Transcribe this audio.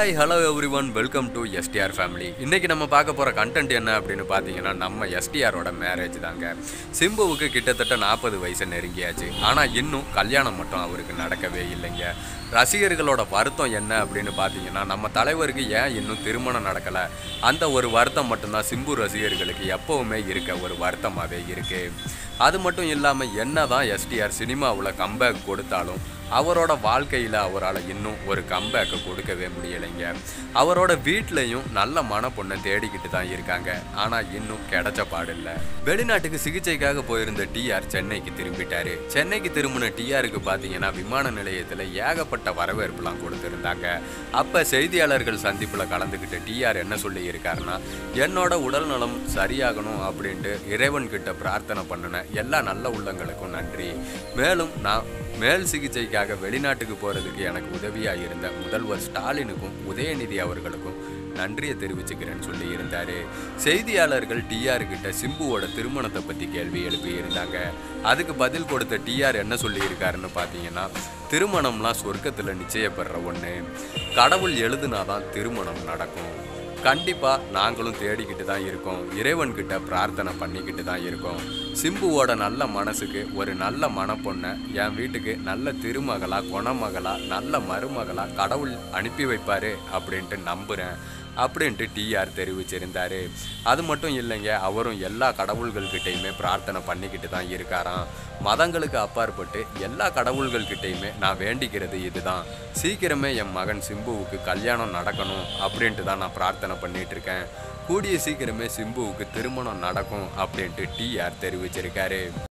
hi hello everyone welcome to STR family இன்னைக்கு நம்ம பார்க்க போகிற கண்டென்ட் என்ன அப்படின்னு பார்த்தீங்கன்னா நம்ம எஸ்டிஆரோட மேரேஜ் தாங்க சிம்புவுக்கு கிட்டத்தட்ட நாற்பது வயசு நெருங்கியாச்சு ஆனால் இன்னும் கல்யாணம் மட்டும் அவருக்கு நடக்கவே இல்லைங்க ரசிகர்களோட வருத்தம் என்ன அப்படின்னு பார்த்தீங்கன்னா நம்ம தலைவருக்கு ஏன் இன்னும் திருமணம் நடக்கலை அந்த ஒரு வருத்தம் மட்டும்தான் சிம்பு ரசிகர்களுக்கு எப்பவுமே இருக்க ஒரு வருத்தமாகவே இருக்கு அது மட்டும் இல்லாமல் என்ன தான் எஸ்டிஆர் சினிமாவில் கம்பேக் கொடுத்தாலும் அவரோட வாழ்க்கையில் அவரால் இன்னும் ஒரு கம்பேக்கை கொடுக்கவே முடியலைங்க அவரோட வீட்லேயும் நல்ல மனப்பொண்ணை தேடிக்கிட்டு தான் இருக்காங்க ஆனால் இன்னும் கிடைச்ச பாடில்லை வெளிநாட்டுக்கு சிகிச்சைக்காக போயிருந்த டிஆர் சென்னைக்கு திரும்பிட்டாரு சென்னைக்கு திரும்பின டிஆருக்கு பார்த்தீங்கன்னா விமான நிலையத்தில் ஏகப்பட்ட வரவேற்புலாம் கொடுத்துருந்தாங்க அப்போ செய்தியாளர்கள் சந்திப்பில் கலந்துக்கிட்டு டிஆர் என்ன சொல்லி இருக்காருன்னா என்னோட உடல் நலம் சரியாகணும் அப்படின்ட்டு இறைவன் கிட்ட பிரார்த்தனை பண்ணின எல்லா நல்ல உள்ளங்களுக்கும் நன்றி மேலும் நான் மேல் சிகிச்சைக்காக வெளிநாட்டுக்கு போகிறதுக்கு எனக்கு உதவியாக இருந்த முதல்வர் ஸ்டாலினுக்கும் உதயநிதி அவர்களுக்கும் நன்றியை தெரிவிச்சுக்கிறேன்னு சொல்லி இருந்தாரு செய்தியாளர்கள் டிஆர் கிட்ட சிம்புவோட திருமணத்தை பற்றி கேள்வி எழுப்பி இருந்தாங்க அதுக்கு பதில் கொடுத்த டிஆர் என்ன சொல்லி இருக்காருன்னு பார்த்தீங்கன்னா திருமணம்லாம் சொர்க்கத்தில் நிச்சயப்படுற ஒன்று கடவுள் எழுதுனாதான் திருமணம் நடக்கும் கண்டிப்பாக நாங்களும் தேடிக்கிட்டு தான் இருக்கோம் இறைவன்கிட்ட பிரார்த்தனை பண்ணிக்கிட்டு தான் இருக்கோம் சிம்புவோட நல்ல மனசுக்கு ஒரு நல்ல மனப்பொண்ணை என் வீட்டுக்கு நல்ல திருமகளா குணமகளா நல்ல மருமகளா கடவுள் அனுப்பி வைப்பாரு அப்படின்ட்டு நம்புகிறேன் அப்படின்ட்டு டிஆர் தெரிவிச்சிருந்தாரு அது மட்டும் இல்லைங்க அவரும் எல்லா கடவுள்கள்கிட்டையுமே பிரார்த்தனை பண்ணிக்கிட்டு தான் இருக்காராம் மதங்களுக்கு அப்பாற்பட்டு எல்லா கடவுள்கள்கிட்டையுமே நான் வேண்டிக்கிறது இதுதான் சீக்கிரமே என் மகன் சிம்புவுக்கு கல்யாணம் நடக்கணும் அப்படின்ட்டு தான் நான் பிரார்த்தனை பண்ணிட்டு இருக்கேன் கூடிய சீக்கிரமே சிம்புவுக்கு திருமணம் நடக்கும் அப்படின்ட்டு டிஆர் தெரிவிச்சிருக்காரு